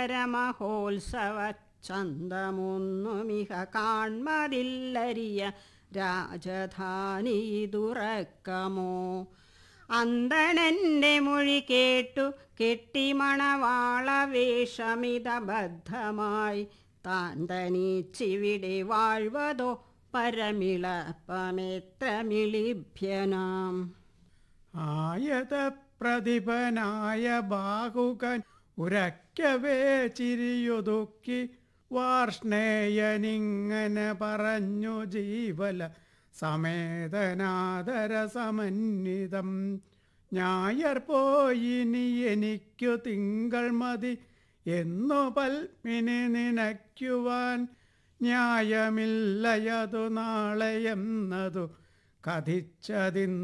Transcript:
മഹോത്സവ ചന്തമൊന്നുമിഹ കാൺമതില്ലരിയ രാജധാനി തുറക്കമോ അന്തണന്റെ മൊഴി കേട്ടു കെട്ടിമണവാള വേഷമിതബദ്ധമായി താൻ തനിച്ചിവിടെ വാഴ്വതോ പരമിളപ്പമെത്ര മിളിഭ്യനാം ആയത പ്രതിഭനായ ബാഹുകൻ ഉരക്കവേ ചിരിയൊതുക്കി വാർഷ്ണേയനിങ്ങനെ പറഞ്ഞു ജീവല സമേതനാദര സമന്വിതം ഞായർ പോയിനി എനിക്കു തിങ്കൾ മതി എന്നു പൽമിനി നിനയ്ക്കുവാൻ ന്യായമില്ലയതു നാളെയെന്നതു കഥിച്ചതിൻ